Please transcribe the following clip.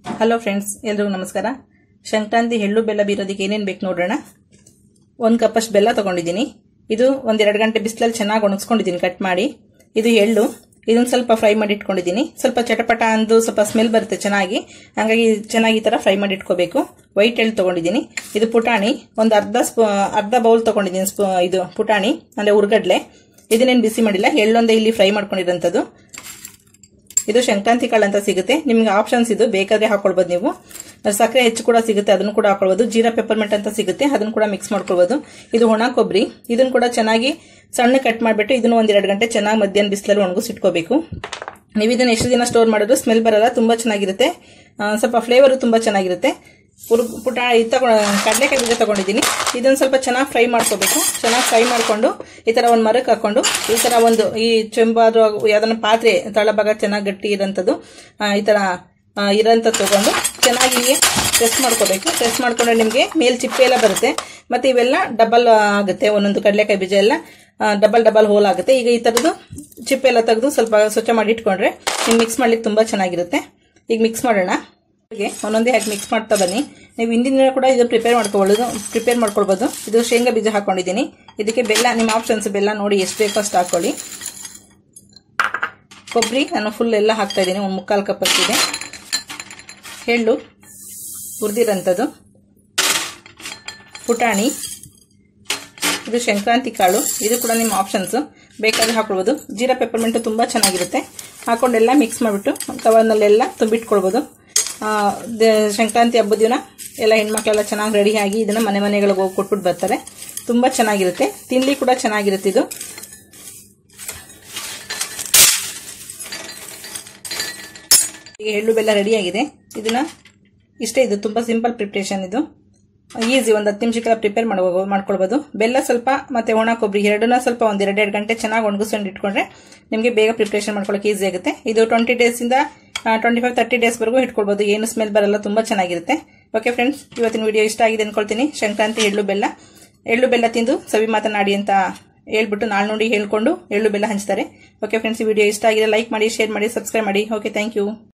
hello friends ಎಲ್ರಿಗೂ ನಮಸ್ಕಾರ ಸಂಕ್ರಾಂತಿ ಎಳ್ಳು ಬೆಲ್ಲ ಬೀರೋದಕ್ಕೆ ಏನೇನು ಬೇಕು ನೋಡೋಣ ಒಂದು ಕಪ್ಪಷ್ಟು ಬೆಲ್ಲ ತೊಗೊಂಡಿದ್ದೀನಿ ಇದು ಒಂದೆರಡು ಗಂಟೆ ಬಿಸಿಲಲ್ಲಿ ಚೆನ್ನಾಗಿ ಒಣಗಿಸ್ಕೊಂಡಿದ್ದೀನಿ ಕಟ್ ಮಾಡಿ ಇದು ಎಳ್ಳು ಇದನ್ನ ಸ್ವಲ್ಪ ಫ್ರೈ ಮಾಡಿ ಇಟ್ಕೊಂಡಿದ್ದೀನಿ ಸ್ವಲ್ಪ ಚಟಪಟ ಅಂದು ಸ್ವಲ್ಪ ಸ್ಮೆಲ್ ಬರುತ್ತೆ ಚೆನ್ನಾಗಿ ಹಾಗಾಗಿ ಚೆನ್ನಾಗಿ ಈ ಥರ ಫ್ರೈ ಮಾಡಿ ಇಟ್ಕೋಬೇಕು ವೈಟ್ ಎಳ್ಳು ತೊಗೊಂಡಿದ್ದೀನಿ ಇದು ಪುಟಾಣಿ ಒಂದು ಅರ್ಧ ಸ್ಪೂ ಅರ್ಧ ಬೌಲ್ ತೊಗೊಂಡಿದ್ದೀನಿ ಸ್ಪೂ ಇದು ಪುಟಾಣಿ ಅಂದರೆ ಉರ್ಗಡ್ಲೆ ಇದನ್ನೇನು ಬಿಸಿ ಮಾಡಿಲ್ಲ ಎಳ್ಳೊಂದೇ ಇಲ್ಲಿ ಫ್ರೈ ಮಾಡ್ಕೊಂಡಿರೋಂಥದ್ದು ಇದು ಸಂಕ್ರಾಂತಿ ಕಾಳು ಅಂತ ಸಿಗುತ್ತೆ ನಿಮ್ಗೆ ಆಪ್ಷನ್ಸ್ ಇದು ಬೇಕಾದ್ರೆ ಹಾಕೊಳ್ಬೋದು ನೀವು ಸಕ್ಕರೆ ಹೆಚ್ಚು ಕೂಡ ಸಿಗುತ್ತೆ ಅದನ್ನು ಕೂಡ ಹಾಕೊಳ್ಬೋದು ಜೀರಾ ಪೆಪ್ಪರ್ಮೆಂಟ್ ಅಂತ ಸಿಗುತ್ತೆ ಅದನ್ನು ಕೂಡ ಮಿಕ್ಸ್ ಮಾಡ್ಕೊಳ್ಬೋದು ಇದು ಒಣ ಕೊಬ್ಬರಿ ಇದನ್ನು ಕೂಡ ಚೆನ್ನಾಗಿ ಸಣ್ಣ ಕಟ್ ಮಾಡಿಬಿಟ್ಟು ಇದನ್ನು ಒಂದೆರಡು ಗಂಟೆ ಚೆನ್ನಾಗಿ ಮಧ್ಯಾಹ್ನ ಬಿಸಿಲಲ್ಲಿ ಒಣಗಿಸಿಟ್ಕೋಬೇಕು ನೀವು ಇದನ್ನು ಎಷ್ಟು ದಿನ ಸ್ಟೋರ್ ಮಾಡಿದ್ರು ಸ್ಮೆಲ್ ಬರಲ್ಲ ತುಂಬ ಚೆನ್ನಾಗಿರುತ್ತೆ ಸ್ವಲ್ಪ ಫ್ಲೇವರು ತುಂಬ ಚೆನ್ನಾಗಿರುತ್ತೆ ಪುರುಗ್ ಪುಟ ಇದು ತಗೊಂಡು ಕಡಲೆಕಾಯಿ ಬೀಜ ತೊಗೊಂಡಿದ್ದೀನಿ ಇದನ್ನು ಸ್ವಲ್ಪ ಚೆನ್ನಾಗಿ ಫ್ರೈ ಮಾಡ್ಕೋಬೇಕು ಚೆನ್ನಾಗಿ ಫ್ರೈ ಮಾಡಿಕೊಂಡು ಈ ಥರ ಒಂದು ಮರಕ್ಕೆ ಹಾಕೊಂಡು ಈ ಥರ ಒಂದು ಈ ಚೆಂಬಾದ್ರು ಯಾವ್ದನ್ನ ಪಾತ್ರೆ ತಳಭಾಗ ಚೆನ್ನಾಗಿ ಗಟ್ಟಿ ಇರೋಂಥದ್ದು ಈ ಥರ ಇರೋಂಥ ತೊಗೊಂಡು ಚೆನ್ನಾಗಿ ಪ್ರೆಸ್ ಮಾಡ್ಕೋಬೇಕು ಪ್ರೆಸ್ ಮಾಡ್ಕೊಂಡ್ರೆ ನಿಮಗೆ ಮೇಲ್ ಚಿಪ್ಪೆ ಎಲ್ಲ ಬರುತ್ತೆ ಮತ್ತು ಇವೆಲ್ಲ ಡಬಲ್ ಆಗುತ್ತೆ ಒಂದೊಂದು ಕಡಲೆಕಾಯಿ ಬೀಜ ಎಲ್ಲ ಡಬಲ್ ಡಬಲ್ ಹೋಲ್ ಆಗುತ್ತೆ ಈಗ ಈ ಥರದ್ದು ಚಿಪ್ಪೆ ಎಲ್ಲ ತೆಗೆದು ಸ್ವಲ್ಪ ಸ್ವಚ್ಛ ಮಾಡಿ ಇಟ್ಕೊಂಡ್ರೆ ನಿಮ್ಗೆ ಮಿಕ್ಸ್ ಮಾಡ್ಲಿಕ್ಕೆ ತುಂಬ ಚೆನ್ನಾಗಿರುತ್ತೆ ಈಗ ಮಿಕ್ಸ್ ಮಾಡೋಣ ಒಂದೊಂದೇ ಹಾಕಿ ಮಿಕ್ಸ್ ಮಾಡ್ತಾ ಬನ್ನಿ ನೀವು ಹಿಂದಿನ ದಿನ ಕೂಡ ಇದು ಪ್ರಿಪೇರ್ ಮಾಡ್ಕೊಬೋದು ಪ್ರಿಪೇರ್ ಮಾಡ್ಕೊಳ್ಬೋದು ಇದು ಶೇಂಗಾ ಬೀಜ ಹಾಕೊಂಡಿದ್ದೀನಿ ಇದಕ್ಕೆ ಬೆಲ್ಲ ನಿಮ್ಮ ಆಪ್ಷನ್ಸ್ ಬೆಲ್ಲ ನೋಡಿ ಎಷ್ಟು ಬೇಕೋ ಅಷ್ಟು ಹಾಕೊಳ್ಳಿ ಕೊಬ್ಬರಿ ನಾನು ಫುಲ್ ಎಲ್ಲ ಹಾಕ್ತಾ ಇದ್ದೀನಿ ಒಂದು ಮುಕ್ಕಾಲು ಕಪ್ ಅಷ್ಟಿದೆ ಎಳ್ಳು ಹುರಿದಿರೋಂಥದ್ದು ಪುಟಾಣಿ ಇದು ಸಂಕ್ರಾಂತಿ ಕಾಳು ಇದು ಕೂಡ ನಿಮ್ಮ ಆಪ್ಷನ್ಸು ಬೇಕಾದ್ರೆ ಹಾಕೊಳ್ಬೋದು ಜೀರಾ ಪೆಪ್ಪರ್ಮೆಂಟು ತುಂಬ ಚೆನ್ನಾಗಿರುತ್ತೆ ಹಾಕೊಂಡೆಲ್ಲ ಮಿಕ್ಸ್ ಮಾಡಿಬಿಟ್ಟು ಕವರ್ನಲ್ಲೆಲ್ಲ ತುಂಬಿಟ್ಕೊಳ್ಬೋದು ಸಂಕ್ರಾಂತಿ ಹಬ್ಬದ ದಿನ ಎಲ್ಲ ಹೆಣ್ಮಕ್ಳೆಲ್ಲ ಚೆನ್ನಾಗಿ ರೆಡಿಯಾಗಿ ಇದನ್ನು ಮನೆ ಮನೆಗಳಿಗೆ ಹೋಗಿ ಕೊಟ್ಬಿಟ್ಟು ಬರ್ತಾರೆ ತುಂಬ ಚೆನ್ನಾಗಿರುತ್ತೆ ತಿನ್ಲಿ ಕೂಡ ಚೆನ್ನಾಗಿರುತ್ತೆ ಇದು ಈಗ ಎಳ್ಳು ಬೆಲ್ಲ ರೆಡಿಯಾಗಿದೆ ಇದನ್ನು ಇಷ್ಟೇ ಇದು ತುಂಬ ಸಿಂಪಲ್ ಪ್ರಿಪ್ರೇಷನ್ ಇದು ಈಸಿ ಒಂದು ಹತ್ತು ನಿಮಿಷಕ್ಕೆಲ್ಲ ಪ್ರಿಪೇರ್ ಮಾಡ್ಬೋದು ಮಾಡ್ಕೊಳ್ಬೋದು ಬೆಲ್ಲ ಸ್ವಲ್ಪ ಮತ್ತು ಒಣ ಕೊಬ್ಬರಿ ಎರಡನ್ನ ಸ್ವಲ್ಪ ಒಂದು ಎರಡೆರಡು ಗಂಟೆ ಚೆನ್ನಾಗಿ ಒಣಗಿಸ್ಕೊಂಡು ಇಟ್ಕೊಂಡ್ರೆ ನಿಮಗೆ ಬೇಗ ಪ್ರಿಪ್ರೇಷನ್ ಮಾಡ್ಕೊಳ್ಳೋಕೆ ಈಸಿ ಆಗುತ್ತೆ ಇದು ಟ್ವೆಂಟಿ ಡೇಸಿಂದ ಟ್ವೆಂಟಿ ಫೈವ್ ತರ್ಟಿ ಡೇಸ್ವರೆಗೂ ಇಟ್ಕೊಳ್ಬೋದು ಏನು ಸ್ಮೆಲ್ ಬರಲ್ಲ ತುಂಬ ಚೆನ್ನಾಗಿರುತ್ತೆ ಓಕೆ ಫ್ರೆಂಡ್ಸ್ ಇವತ್ತಿನ ವಿಡಿಯೋ ಇಷ್ಟ ಆಗಿದೆ ಅಂದ್ಕೊಳ್ತೀನಿ ಸಂಕ್ರಾಂತಿ ಎಳ್ಳು ಬೆಲ್ಲ ಎಳ್ಳು ಬೆಲ್ಲ ತಿಂದು ಸವಿ ಮಾತನಾಡಿ ಅಂತ ಹೇಳ್ಬಿಟ್ಟು ನಾಳೆ ನೋಡಿ ಹೇಳ್ಕೊಂಡು ಎಳ್ಳು ಬೆಲ್ಲ ಹಂಚ್ತಾರೆ ಓಕೆ ಫ್ರೆಂಡ್ಸ್ ಈ ವಿಡಿಯೋ ಇಷ್ಟ ಆಗಿದೆ ಲೈಕ್ ಮಾಡಿ ಶೇರ್ ಮಾಡಿ ಸಬ್ಸ್ಕ್ರೈಬ್ ಮಾಡಿ ಓಕೆ ಥ್ಯಾಂಕ್ ಯು